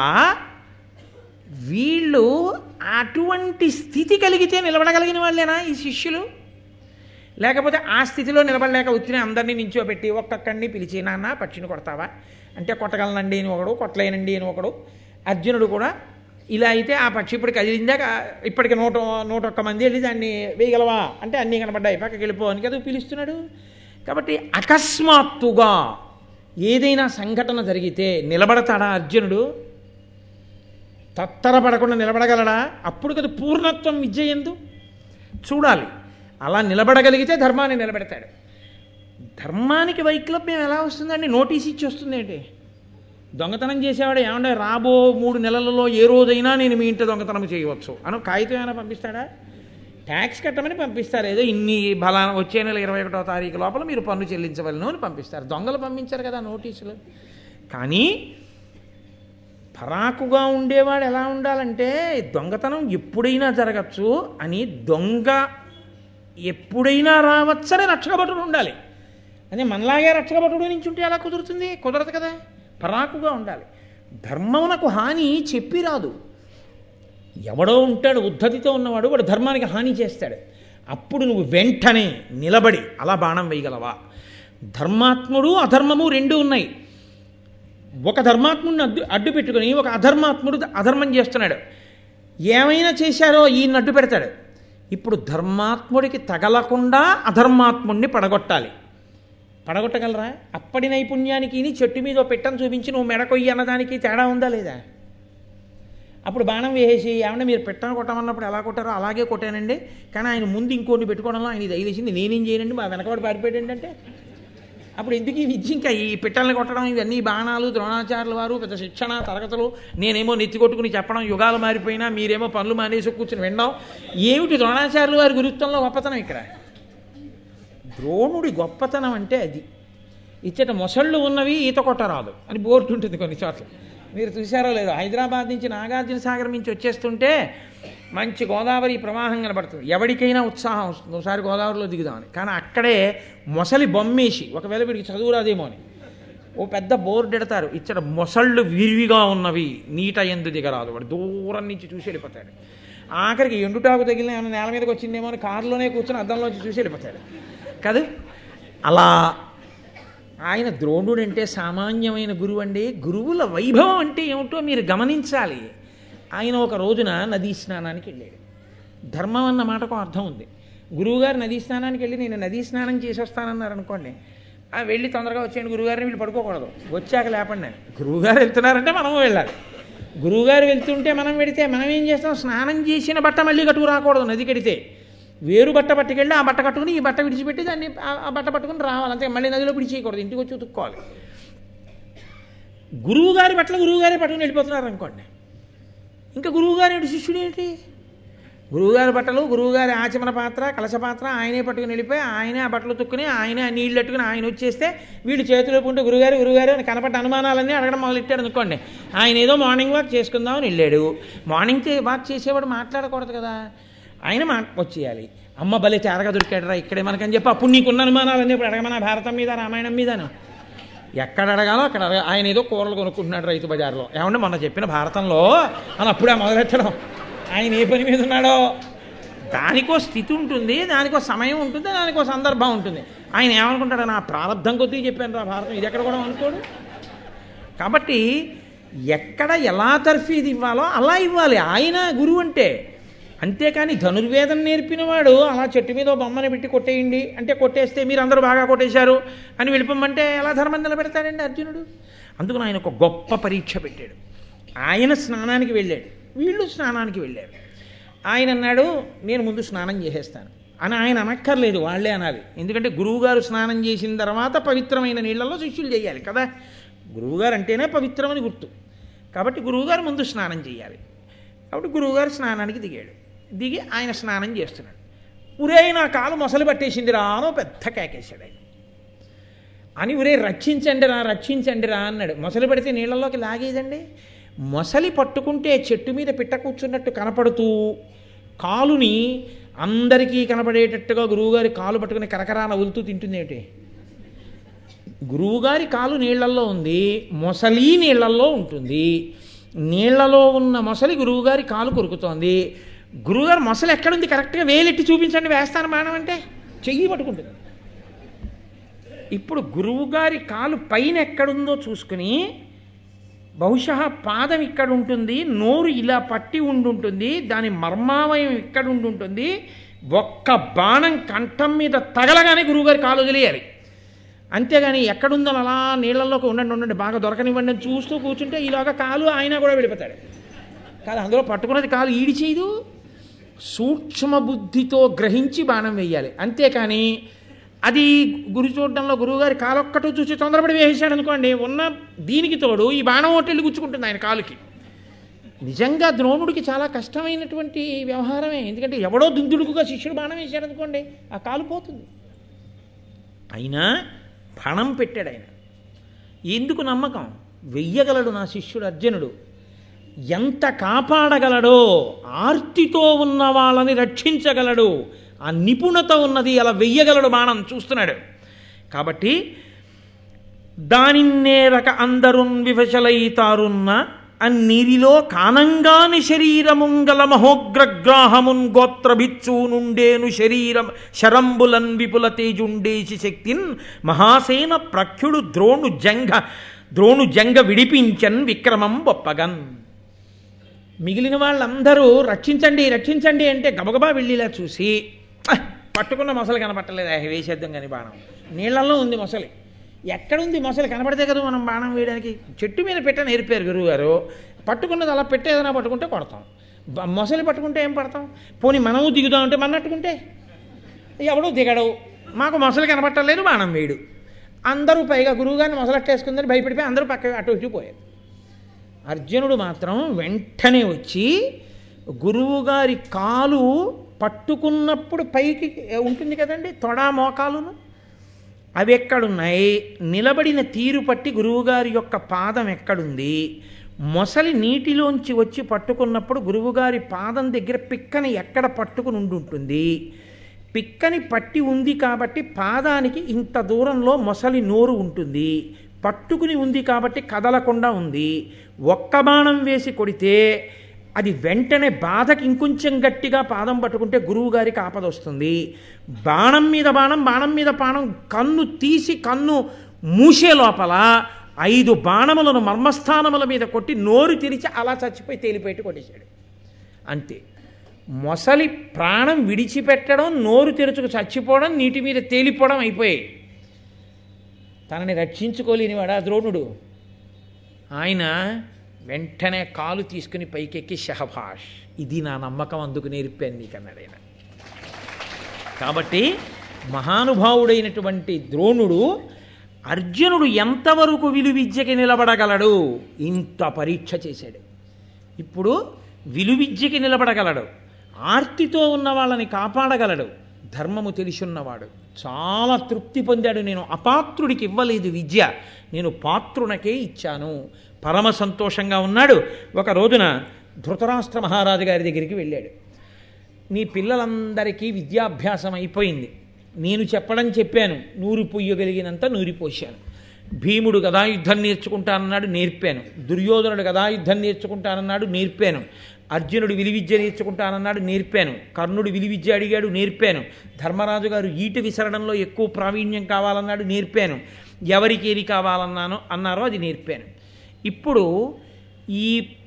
వీళ్ళు అటువంటి స్థితి కలిగితే నిలబడగలిగిన వాళ్ళేనా ఈ శిష్యులు లేకపోతే ఆ స్థితిలో నిలబడలేక వచ్చిన అందరినీ నించోబెట్టి ఒక్కొక్కడిని పిలిచి నాన్న పక్షిని కొడతావా అంటే కొట్టగలనండి అని ఒకడు కొట్టలేనండి అని ఒకడు అర్జునుడు కూడా ఇలా అయితే ఆ పక్షి ఇప్పుడు కదిలిందా కా- ఇప్పటికి నూట నూట ఒక్క మంది వెళ్ళి దాన్ని వేయగలవా అంటే అన్నీ కనబడ్డాయి పక్కకి వెళ్ళిపో అని కదా పిలుస్తున్నాడు కాబట్టి అకస్మాత్తుగా ఏదైనా సంఘటన జరిగితే నిలబడతాడా అర్జునుడు తత్తరపడకుండా నిలబడగలడా అప్పుడు కదా పూర్ణత్వం విద్య ఎందు చూడాలి అలా నిలబడగలిగితే ధర్మాన్ని నిలబెడతాడు ధర్మానికి వైక్లభ్యం ఎలా వస్తుందండి నోటీస్ ఇచ్చి వస్తుంది ఏంటి దొంగతనం చేసేవాడు ఏమంటే రాబో మూడు నెలలలో ఏ రోజైనా నేను మీ ఇంటి దొంగతనం చేయవచ్చు అని ఒక కాగితం ఏమైనా పంపిస్తాడా ట్యాక్స్ కట్టమని పంపిస్తారు ఏదో ఇన్ని బలాన వచ్చే నెల ఇరవై ఒకటో తారీఖు లోపల మీరు పన్ను చెల్లించవలను అని పంపిస్తారు దొంగలు పంపించారు కదా నోటీసులు కానీ పరాకుగా ఉండేవాడు ఎలా ఉండాలంటే దొంగతనం ఎప్పుడైనా జరగచ్చు అని దొంగ ఎప్పుడైనా రావచ్చని రక్షకభటుడు ఉండాలి అదే మనలాగే రక్షకభటుడు నుంచి ఉంటే ఎలా కుదురుతుంది కుదరదు కదా పరాకుగా ఉండాలి ధర్మమునకు హాని చెప్పి రాదు ఎవడో ఉంటాడు ఉద్ధతితో ఉన్నవాడు వాడు ధర్మానికి హాని చేస్తాడు అప్పుడు నువ్వు వెంటనే నిలబడి అలా బాణం వేయగలవా ధర్మాత్ముడు అధర్మము రెండు ఉన్నాయి ఒక ధర్మాత్ముడిని అడ్డు అడ్డు పెట్టుకొని ఒక అధర్మాత్ముడు అధర్మం చేస్తున్నాడు ఏమైనా చేశారో ఈయన అడ్డు పెడతాడు ఇప్పుడు ధర్మాత్ముడికి తగలకుండా అధర్మాత్ముడిని పడగొట్టాలి పడగొట్టగలరా అప్పటి నైపుణ్యానికి నీ చెట్టు మీద ఓ పెట్టని చూపించి నువ్వు మెడకొయ్యి అన్నదానికి తేడా ఉందా లేదా అప్పుడు బాణం వేసేసి ఏమన్నా మీరు పెట్టను కొట్టమన్నప్పుడు ఎలా కొట్టారో అలాగే కొట్టానండి కానీ ఆయన ముందు ఇంకోటి పెట్టుకోవడంలో ఆయన ఇది వేసింది నేనేం చేయనండి మా వెనకవాడు పారిపోయాడు అంటే అప్పుడు ఎందుకు ఈ విద్య ఇంకా ఈ పిట్టల్ని కొట్టడం ఇవన్నీ బాణాలు ద్రోణాచార్యుల వారు పెద్ద శిక్షణ తరగతులు నేనేమో నెత్తి కొట్టుకుని చెప్పడం యుగాలు మారిపోయినా మీరేమో పనులు మానేసి కూర్చుని వినడం ఏమిటి ద్రోణాచార్యుల వారి గురుత్వంలో గొప్పతనం ఇక్కడ ద్రోణుడి గొప్పతనం అంటే అది ఇచ్చట మొసళ్ళు ఉన్నవి ఈత కొట్టరాదు అని బోర్డు ఉంటుంది కొన్ని చోట్ల మీరు చూసారో లేదో హైదరాబాద్ నుంచి నాగార్జున సాగర్ నుంచి వచ్చేస్తుంటే మంచి గోదావరి ప్రవాహం కనబడుతుంది ఎవరికైనా ఉత్సాహం వస్తుంది ఒకసారి గోదావరిలో దిగుదామని కానీ అక్కడే మొసలి బొమ్మేసి ఒకవేళ వీడికి చదువు రాదేమో అని ఓ పెద్ద బోర్డు ఎడతారు ఇచ్చట మొసళ్ళు విరివిగా ఉన్నవి నీట ఎందు దిగరాదు వాడు దూరం నుంచి చూసి వెళ్ళిపోతాడు ఆఖరికి ఎండుటాకు తగిలిన ఏమైనా నేల మీదకి వచ్చిందేమో అని కారులోనే కూర్చొని అద్దంలోంచి చూసి వెళ్ళిపోతాడు కదా అలా ఆయన ద్రోణుడు అంటే సామాన్యమైన గురువు అండి గురువుల వైభవం అంటే ఏమిటో మీరు గమనించాలి ఆయన ఒక రోజున నదీ స్నానానికి వెళ్ళాడు ధర్మం అన్న మాటకు అర్థం ఉంది గురువుగారు నదీ స్నానానికి వెళ్ళి నేను నదీ స్నానం చేసి వస్తానన్నారు అనుకోండి ఆ వెళ్ళి తొందరగా వచ్చేయండి గురువుగారిని వీళ్ళు పడుకోకూడదు వచ్చాక లేపండి అని గురువుగారు వెళ్తున్నారంటే మనం వెళ్ళాలి గురువుగారు వెళ్తుంటే మనం వెడితే మనం ఏం చేస్తాం స్నానం చేసిన బట్ట మళ్ళీ కట్టుకు రాకూడదు నది కడితే వేరు బట్ట పట్టుకెళ్ళి ఆ బట్ట కట్టుకుని ఈ బట్ట విడిచిపెట్టి దాన్ని ఆ- ఆ బట్ట పట్టుకుని రావాలి అంతే మళ్ళీ నదిలో విడిచేయకూడదు ఇంటికి వచ్చి ఉతుక్కోవాలి గురువుగారి బట్టలు గురువుగారే పట్టుకుని వెళ్ళిపోతున్నారు అనుకోండి ఇంకా గురువుగారి ఏంటి శిష్యుడు ఏంటి గురువుగారి బట్టలు గురువుగారి ఆచమన పాత్ర కలశ పాత్ర ఆయనే పట్టుకుని వెళ్ళిపోయి ఆయనే ఆ బట్టలు తుక్కుని ఆయనే ఆ నీళ్ళు పెట్టుకుని ఆయన వచ్చేస్తే వీళ్ళు చేతిలో ఉంటే గురుగారు గురుగారు అని కనపడ్డ అనుమానాలన్నీ అడగడం మొదలెట్టాడు అనుకోండి ఆయన ఏదో మార్నింగ్ వాక్ చేసుకుందామని వెళ్ళాడు మార్నింగ్ చే- వాక్ చేసేవాడు మాట్లాడకూడదు కదా ఆయన మా వచ్చేయాలి అమ్మ బలే తేరగా దొరికాడరా ఇక్కడే మనకని చెప్పి అప్పుడు నీకున్న అనుమానాలన్నీ ఇప్పుడు అడగమన్నా భారతం మీద రామాయణం మీదను ఎక్కడ అడగాలో అక్కడ అడగ ఆయన ఏదో కూరలు కొనుక్కుంటున్నాడు రైతు బజార్లో ఏమంటే మొన్న చెప్పిన భారతంలో అని అప్పుడే మొదలెట్టడం ఆయన ఏ పని మీద ఉన్నాడో దానికో స్థితి ఉంటుంది దానికో సమయం ఉంటుంది దానికో సందర్భం ఉంటుంది ఆయన ఏమనుకుంటాడు నా ప్రారంభం కొద్దీ చెప్పాను రా భారతం ఇది ఎక్కడ కూడా అనుకోడు కాబట్టి ఎక్కడ ఎలా తర్ఫీది ఇవ్వాలో అలా ఇవ్వాలి ఆయన గురువు అంటే అంతేకాని ధనుర్వేదం నేర్పినవాడు అలా చెట్టు మీద ఓ బొమ్మని పెట్టి కొట్టేయండి అంటే కొట్టేస్తే మీరు అందరూ బాగా కొట్టేశారు అని వెళ్ళిపోమంటే ఎలా ధర్మం నిలబెడతాడండి అర్జునుడు అందుకని ఆయన ఒక గొప్ప పరీక్ష పెట్టాడు ఆయన స్నానానికి వెళ్ళాడు వీళ్ళు స్నానానికి వెళ్ళారు ఆయన అన్నాడు నేను ముందు స్నానం చేసేస్తాను అని ఆయన అనక్కర్లేదు వాళ్ళే అనాలి ఎందుకంటే గురువుగారు స్నానం చేసిన తర్వాత పవిత్రమైన నీళ్ళల్లో శిష్యులు చేయాలి కదా గురువుగారు అంటేనే పవిత్రమని గుర్తు కాబట్టి గురువుగారు ముందు స్నానం చేయాలి కాబట్టి గురువుగారు స్నానానికి దిగాడు దిగి ఆయన స్నానం చేస్తున్నాడు ఉరే నా కాలు మొసలు పట్టేసింది రా అనో పెద్ద కేకేశాడు ఆయన అని ఉరే రక్షించండి రా రక్షించండి రా అన్నాడు మొసలు పడితే నీళ్ళలోకి లాగేదండి మొసలి పట్టుకుంటే చెట్టు మీద పిట్ట కూర్చున్నట్టు కనపడుతూ కాలుని అందరికీ కనపడేటట్టుగా గురువుగారి కాలు పట్టుకుని కరకరా నవ్వులుతూ తింటుంది ఏంటి గురువుగారి కాలు నీళ్లల్లో ఉంది మొసలి నీళ్లల్లో ఉంటుంది నీళ్లలో ఉన్న మొసలి గురువుగారి కాలు కొరుకుతోంది గురువుగారు మొసలి ఎక్కడుంది కరెక్ట్గా వేలెట్టి చూపించండి వేస్తాను బాణం అంటే చెయ్యి పట్టుకుంటుంది ఇప్పుడు గురువుగారి కాలు పైన ఎక్కడుందో చూసుకుని బహుశా పాదం ఇక్కడ ఉంటుంది నోరు ఇలా పట్టి ఉండుంటుంది దాని మర్మావయం ఇక్కడ ఉండుంటుంది ఒక్క బాణం కంఠం మీద తగలగానే గురువుగారి కాలు వదిలేయాలి అంతేగాని ఎక్కడుందని అలా నీళ్ళల్లోకి ఉండండి ఉండండి బాగా దొరకనివ్వండి అని చూస్తూ కూర్చుంటే ఇలాగ కాలు ఆయన కూడా వెళ్ళిపోతాడు కాదు అందులో పట్టుకున్నది కాలు ఈడి చేయదు సూక్ష్మ బుద్ధితో గ్రహించి బాణం వేయాలి అంతేకాని అది గురి చూడడంలో గురువుగారి కాలొక్కటూ చూసి తొందరపడి వేసేసాడు అనుకోండి ఉన్న దీనికి తోడు ఈ బాణం ఒకటి గుచ్చుకుంటుంది ఆయన కాలుకి నిజంగా ద్రోణుడికి చాలా కష్టమైనటువంటి వ్యవహారమే ఎందుకంటే ఎవడో దుందుడుకుగా శిష్యుడు బాణం వేశాడు అనుకోండి ఆ కాలు పోతుంది అయినా పణం పెట్టాడు ఆయన ఎందుకు నమ్మకం వెయ్యగలడు నా శిష్యుడు అర్జునుడు ఎంత కాపాడగలడో ఆర్తితో ఉన్న వాళ్ళని రక్షించగలడు ఆ నిపుణత ఉన్నది అలా వెయ్యగలడు బాణం చూస్తున్నాడు కాబట్టి దానిన్నేరక అందరున్ వివశలైతారున్న అన్నిరిలో కానంగాని శరీరముంగల మహోగ్రగ్రాహమున్ గోత్రభిచ్చు నుండేను శరీరం శరంబులన్ విపుల తేజుండేసి శక్తిన్ మహాసేన ప్రఖ్యుడు ద్రోణు జంగ ద్రోణు జంగ విడిపించన్ విక్రమం బొప్పగన్ మిగిలిన వాళ్ళందరూ రక్షించండి రక్షించండి అంటే గబగబా వెళ్ళిలా చూసి "ఆహ్, పట్టుకున్న మొసలు కనపట్టలేదు ఆ వేసేద్దాం కానీ బాణం నీళ్ళల్లో ఉంది మొసలి ఎక్కడుంది మొసలి కనపడితే కదా మనం బాణం వేయడానికి చెట్టు మీద పెట్ట నేర్పారు గురువు గారు పట్టుకున్నది అలా పెట్టేదైనా పట్టుకుంటే కొడతాం బ- మొసలి పట్టుకుంటే ఏం పడతాం పోనీ మనము దిగుదామంటే మన్నట్టుకుంటే ఎవడో దిగడు మాకు మొసలు కనపట్టలేదు బాణం వేయడు అందరూ పైగా గురువుగారిని మొసలట్టేసుకుందని భయపడిపోయి అందరూ పక్క అటు ఇటు పోయారు అర్జునుడు మాత్రం వెంటనే వచ్చి గురువుగారి కాలు పట్టుకున్నప్పుడు పైకి ఉంటుంది కదండి తొడా మోకాలును అవి ఎక్కడున్నాయి నిలబడిన తీరు పట్టి గురువుగారి యొక్క పాదం ఎక్కడుంది మొసలి నీటిలోంచి వచ్చి పట్టుకున్నప్పుడు గురువుగారి పాదం దగ్గర పిక్కని ఎక్కడ పట్టుకుని ఉండి ఉంటుంది పిక్కని పట్టి ఉంది కాబట్టి పాదానికి ఇంత దూరంలో మొసలి నోరు ఉంటుంది పట్టుకుని ఉంది కాబట్టి కదలకుండా ఉంది ఒక్క బాణం వేసి కొడితే అది వెంటనే బాధకి ఇంకొంచెం గట్టిగా పాదం పట్టుకుంటే గురువు గారికి ఆపద వస్తుంది బాణం మీద బాణం బాణం మీద బాణం కన్ను తీసి కన్ను మూసే లోపల ఐదు బాణములను మర్మస్థానముల మీద కొట్టి నోరు తెరిచి అలా చచ్చిపోయి తేలిపెట్టి కొట్టేశాడు అంతే మొసలి ప్రాణం విడిచిపెట్టడం నోరు తెరుచుకు చచ్చిపోవడం నీటి మీద తేలిపోవడం అయిపోయాయి తనని రక్షించుకోలేని వాడా ద్రోణుడు ఆయన వెంటనే కాలు తీసుకుని పైకెక్కి షహభాష్ ఇది నా నమ్మకం అందుకు నేర్పాను నీకన్నాడు ఆయన కాబట్టి మహానుభావుడైనటువంటి ద్రోణుడు అర్జునుడు ఎంతవరకు విలువిద్యకి నిలబడగలడు ఇంత పరీక్ష చేశాడు ఇప్పుడు విలువిద్యకి నిలబడగలడు ఆర్తితో ఉన్న వాళ్ళని కాపాడగలడు ధర్మము తెలిసున్నవాడు చాలా తృప్తి పొందాడు నేను అపాత్రుడికి ఇవ్వలేదు విద్య నేను పాత్రునకే ఇచ్చాను పరమ సంతోషంగా ఉన్నాడు ఒక రోజున ధృతరాష్ట్ర మహారాజు గారి దగ్గరికి వెళ్ళాడు నీ పిల్లలందరికీ విద్యాభ్యాసం అయిపోయింది నేను చెప్పడం చెప్పాను నూరు పొయ్యగలిగినంత నూరిపోశాను భీముడు గదాయుద్ధం నేర్చుకుంటానన్నాడు నేర్పాను దుర్యోధనుడు గదాయుద్ధం నేర్చుకుంటానన్నాడు నేర్పాను అర్జునుడు విలువిద్య నేర్చుకుంటానన్నాడు నేర్పాను కర్ణుడు విలువిద్య అడిగాడు నేర్పాను ధర్మరాజు గారు ఈట విసరడంలో ఎక్కువ ప్రావీణ్యం కావాలన్నాడు నేర్పాను ఎవరికి ఏది కావాలన్నానో అన్నారో అది నేర్పాను ఇప్పుడు ఈ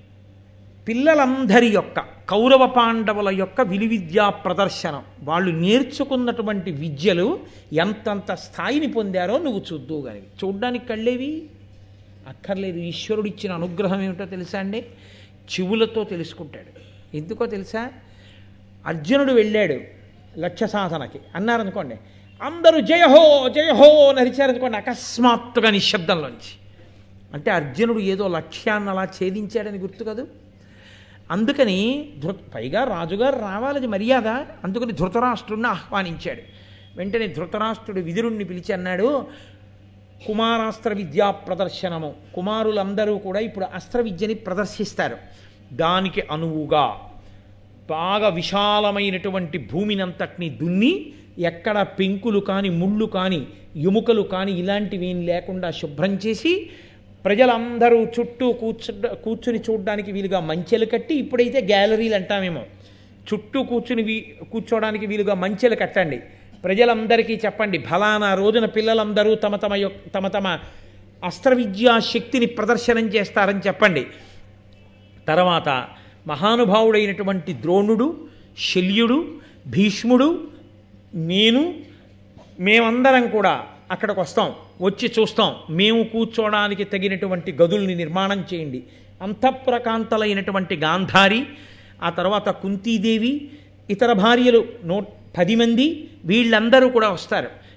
పిల్లలందరి యొక్క కౌరవ పాండవుల యొక్క విలువిద్యా ప్రదర్శనం వాళ్ళు నేర్చుకున్నటువంటి విద్యలు ఎంతంత స్థాయిని పొందారో నువ్వు చూద్దువు కానీ చూడ్డానికి కళ్ళేవి అక్కర్లేదు ఈశ్వరుడు ఇచ్చిన అనుగ్రహం ఏమిటో తెలుసా అండి చెవులతో తెలుసుకుంటాడు ఎందుకో తెలుసా అర్జునుడు వెళ్ళాడు లక్ష్య సాధనకి అన్నారనుకోండి అందరూ జయహో జయహో అని అరిచారనుకోండి అకస్మాత్తుగా నిశ్శబ్దంలోంచి అంటే అర్జునుడు ఏదో లక్ష్యాన్ని అలా ఛేదించాడని గుర్తు కదూ అందుకని ధృ పైగా రాజుగారు రావాలని మర్యాద అందుకని ధృతరాష్ట్రుడిని ఆహ్వానించాడు వెంటనే ధృతరాష్ట్రుడు విదురుణ్ణి పిలిచి అన్నాడు కుమారాస్త్ర విద్యా ప్రదర్శనము కుమారులందరూ కూడా ఇప్పుడు అస్త్ర విద్యని ప్రదర్శిస్తారు దానికి అనువుగా బాగా విశాలమైనటువంటి భూమినంతటిని దున్ని ఎక్కడ పెంకులు కానీ ముళ్ళు కానీ ఎముకలు కానీ ఇలాంటివి ఏం లేకుండా శుభ్రం చేసి ప్రజలందరూ చుట్టూ కూర్చు కూర్చుని చూడడానికి వీలుగా మంచెలు కట్టి ఇప్పుడైతే గ్యాలరీలు అంటామేమో చుట్టూ కూర్చుని వీ కూర్చోవడానికి వీలుగా మంచెలు కట్టండి ప్రజలందరికీ చెప్పండి ఫలానా రోజున పిల్లలందరూ తమ తమ యొక్ తమ తమ అస్త్ర విద్యా శక్తిని ప్రదర్శనం చేస్తారని చెప్పండి తర్వాత మహానుభావుడైనటువంటి ద్రోణుడు శల్యుడు భీష్ముడు నేను మేమందరం కూడా అక్కడికి వస్తాం వచ్చి చూస్తాం మేము కూర్చోవడానికి తగినటువంటి గదుల్ని నిర్మాణం చేయండి అంతఃప్రకాంతలైనటువంటి గాంధారి ఆ తర్వాత కుంతీదేవి ఇతర భార్యలు నో పది మంది వీళ్ళందరూ కూడా వస్తారు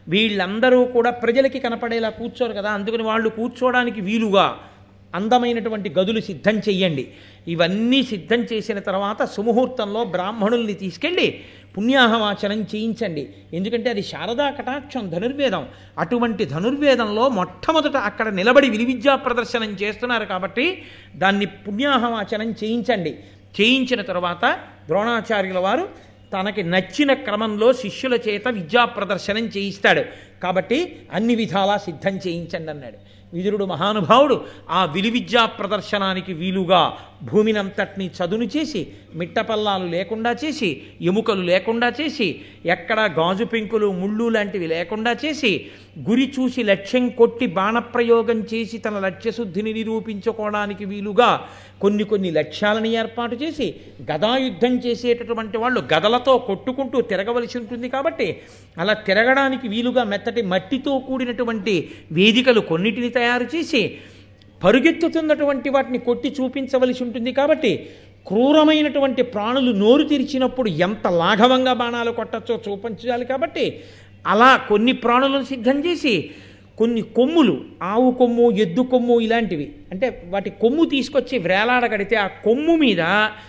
వీళ్ళందరూ కూడా ప్రజలకి కనపడేలా కూర్చోరు కదా అందుకని వాళ్ళు కూర్చోవడానికి వీలుగా అందమైనటువంటి గదులు సిద్ధం చెయ్యండి ఇవన్నీ సిద్ధం చేసిన తర్వాత సుముహూర్తంలో బ్రాహ్మణుల్ని తీసుకెళ్ళి పుణ్యాహవాచనం చేయించండి ఎందుకంటే అది శారదా కటాక్షం ధనుర్వేదం అటువంటి ధనుర్వేదంలో మొట్టమొదట అక్కడ నిలబడి విలువిద్యా ప్రదర్శనం చేస్తున్నారు కాబట్టి దాన్ని పుణ్యాహవాచనం చేయించండి చేయించిన తర్వాత ద్రోణాచార్యుల వారు తనకి నచ్చిన క్రమంలో శిష్యుల చేత విద్యా ప్రదర్శనం చేయిస్తాడు కాబట్టి అన్ని విధాలా సిద్ధం చేయించండి అన్నాడు విదురుడు మహానుభావుడు ఆ విలువిద్యా ప్రదర్శనానికి వీలుగా భూమినంతటిని చదును చేసి మిట్టపల్లాలు లేకుండా చేసి ఎముకలు లేకుండా చేసి ఎక్కడ గాజు పెంకులు ముళ్ళు లాంటివి లేకుండా చేసి గురి చూసి లక్ష్యం కొట్టి బాణప్రయోగం చేసి తన లక్ష్యశుద్ధిని నిరూపించుకోవడానికి వీలుగా కొన్ని కొన్ని లక్ష్యాలను ఏర్పాటు చేసి గదాయుద్ధం చేసేటటువంటి వాళ్ళు గదలతో కొట్టుకుంటూ తిరగవలసి ఉంటుంది కాబట్టి అలా తిరగడానికి వీలుగా మెత్తటి మట్టితో కూడినటువంటి వేదికలు కొన్నిటిని తయారు చేసి పరుగెత్తుతున్నటువంటి వాటిని కొట్టి చూపించవలసి ఉంటుంది కాబట్టి క్రూరమైనటువంటి ప్రాణులు నోరు తెరిచినప్పుడు ఎంత లాఘవంగా బాణాలు కొట్టచ్చో చూపించాలి కాబట్టి అలా కొన్ని ప్రాణులను సిద్ధం చేసి కొన్ని కొమ్ములు ఆవు కొమ్ము ఎద్దు కొమ్ము ఇలాంటివి అంటే వాటి కొమ్ము తీసుకొచ్చి వ్రేలాడగడితే ఆ కొమ్ము మీద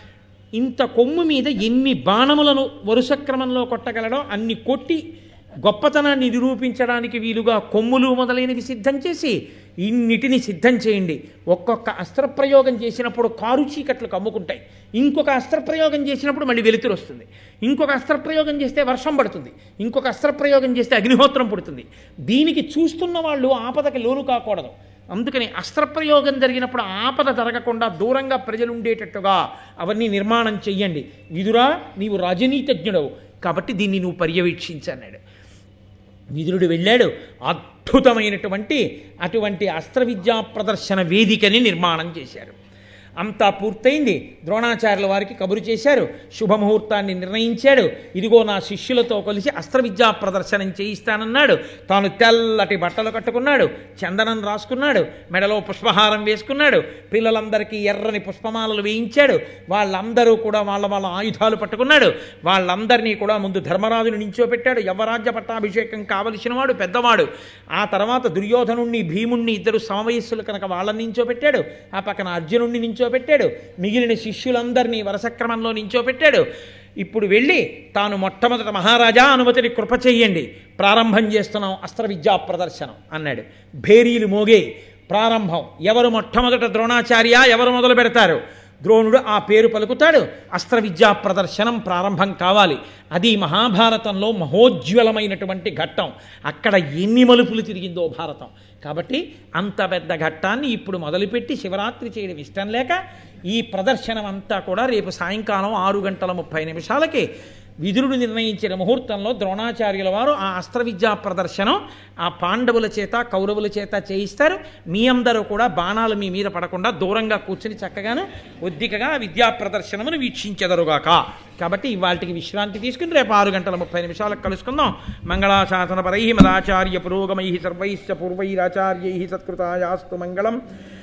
ఇంత కొమ్ము మీద ఎన్ని బాణములను వరుస క్రమంలో కొట్టగలడో అన్ని కొట్టి గొప్పతనాన్ని నిరూపించడానికి వీలుగా కొమ్ములు మొదలైనవి సిద్ధం చేసి ఇన్నిటిని సిద్ధం చేయండి ఒక్కొక్క అస్త్రప్రయోగం చేసినప్పుడు కారు చీకట్లు కమ్ముకుంటాయి ఇంకొక అస్త్రప్రయోగం చేసినప్పుడు మళ్ళీ వెలుతురు వస్తుంది ఇంకొక అస్త్రప్రయోగం చేస్తే వర్షం పడుతుంది ఇంకొక అస్త్రప్రయోగం చేస్తే అగ్నిహోత్రం పుడుతుంది దీనికి చూస్తున్న వాళ్ళు ఆపదకి లోను కాకూడదు అందుకని అస్త్రప్రయోగం జరిగినప్పుడు ఆపద జరగకుండా దూరంగా ప్రజలు ఉండేటట్టుగా అవన్నీ నిర్మాణం చెయ్యండి విదురా నీవు రాజనీతజ్ఞుడవు కాబట్టి దీన్ని నువ్వు పర్యవేక్షించన్నాడు విదురుడు వెళ్ళాడు అద్భుతమైనటువంటి అటువంటి అస్త్ర విద్యా ప్రదర్శన వేదికని నిర్మాణం చేశారు అంతా పూర్తయింది ద్రోణాచార్యుల వారికి కబురు చేశారు శుభముహూర్తాన్ని నిర్ణయించాడు ఇదిగో నా శిష్యులతో కలిసి అస్త్ర విద్యా ప్రదర్శనం చేయిస్తానన్నాడు తాను తెల్లటి బట్టలు కట్టుకున్నాడు చందనం రాసుకున్నాడు మెడలో పుష్పహారం వేసుకున్నాడు పిల్లలందరికీ ఎర్రని పుష్పమాలలు వేయించాడు వాళ్ళందరూ కూడా వాళ్ళ వాళ్ళ ఆయుధాలు పట్టుకున్నాడు వాళ్ళందరినీ కూడా ముందు ధర్మరాజును నించోపెట్టాడు యవరాజ్య పట్టాభిషేకం కావలసిన వాడు పెద్దవాడు ఆ తర్వాత దుర్యోధనుణ్ణి భీముణ్ణి ఇద్దరు సమవయస్సులు కనుక వాళ్ళని నించోపెట్టాడు ఆ పక్కన అర్జునుణ్ణి నించోపెట్టాడు మిగిలిన శిష్యులందరినీ వరుస క్రమంలో నించోపెట్టాడు ఇప్పుడు వెళ్ళి తాను మొట్టమొదట మహారాజా అనుమతిని కృప చెయ్యండి ప్రారంభం చేస్తున్నాం అస్త్ర విద్యా ప్రదర్శనం అన్నాడు భేరీలు మోగే ప్రారంభం ఎవరు మొట్టమొదట ద్రోణాచార్య ఎవరు మొదలు పెడతారు ద్రోణుడు ఆ పేరు పలుకుతాడు అస్త్ర విద్యా ప్రదర్శనం ప్రారంభం కావాలి అది మహాభారతంలో మహోజ్వలమైనటువంటి ఘట్టం అక్కడ ఎన్ని మలుపులు తిరిగిందో భారతం కాబట్టి అంత పెద్ద ఘట్టాన్ని ఇప్పుడు మొదలుపెట్టి శివరాత్రి చేయడం ఇష్టం లేక ఈ ప్రదర్శనం అంతా కూడా రేపు సాయంకాలం ఆరు గంటల ముప్పై నిమిషాలకి విదురుడు నిర్ణయించిన ముహూర్తంలో ద్రోణాచార్యుల వారు ఆ అస్త్ర విద్యా ప్రదర్శనం ఆ పాండవుల చేత కౌరవుల చేత చేయిస్తారు మీ అందరూ కూడా బాణాలు మీ మీద పడకుండా దూరంగా కూర్చుని చక్కగాను ఒద్దికగా ఆ విద్యా ప్రదర్శనమును వీక్షించెదరుగాక కాబట్టి ఇవాళకి విశ్రాంతి తీసుకుని రేపు ఆరు గంటల ముప్పై నిమిషాలకు కలుసుకుందాం మంగళాశాసన పరై మదాచార్య పురోగమై సర్వైశ్చ పూర్వైరాచార్యై సత్కృతాయాస్తు మంగళం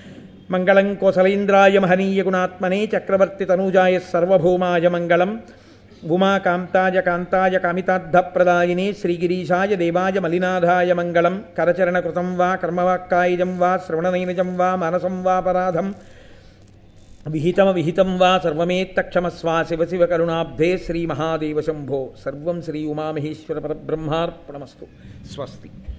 మంగళం కోసలేంద్రాయ మహనీయ గుణాత్మనే చక్రవర్తి తనూజాయ సర్వభౌమాయ మంగళం ఉమాకాంతాయ కాంతాయ కామితార్థప్రదాయినే శ్రీగిరీశాయ దేవాయ మలినాథాయ మంగళం కరచరణకృతం వా కర్మవాక్కాయజం వా శ్రవణనైనజం వా మనసం వాపరాధం విహితమ విహితం వా సర్వమేత్తక్షమస్వా శివ శివ కరుణాబ్ధే శ్రీ మహాదేవ శంభో సర్వం శ్రీ ఉమామహేశ్వర పరబ్రహ్మార్పణమస్తు స్వస్తి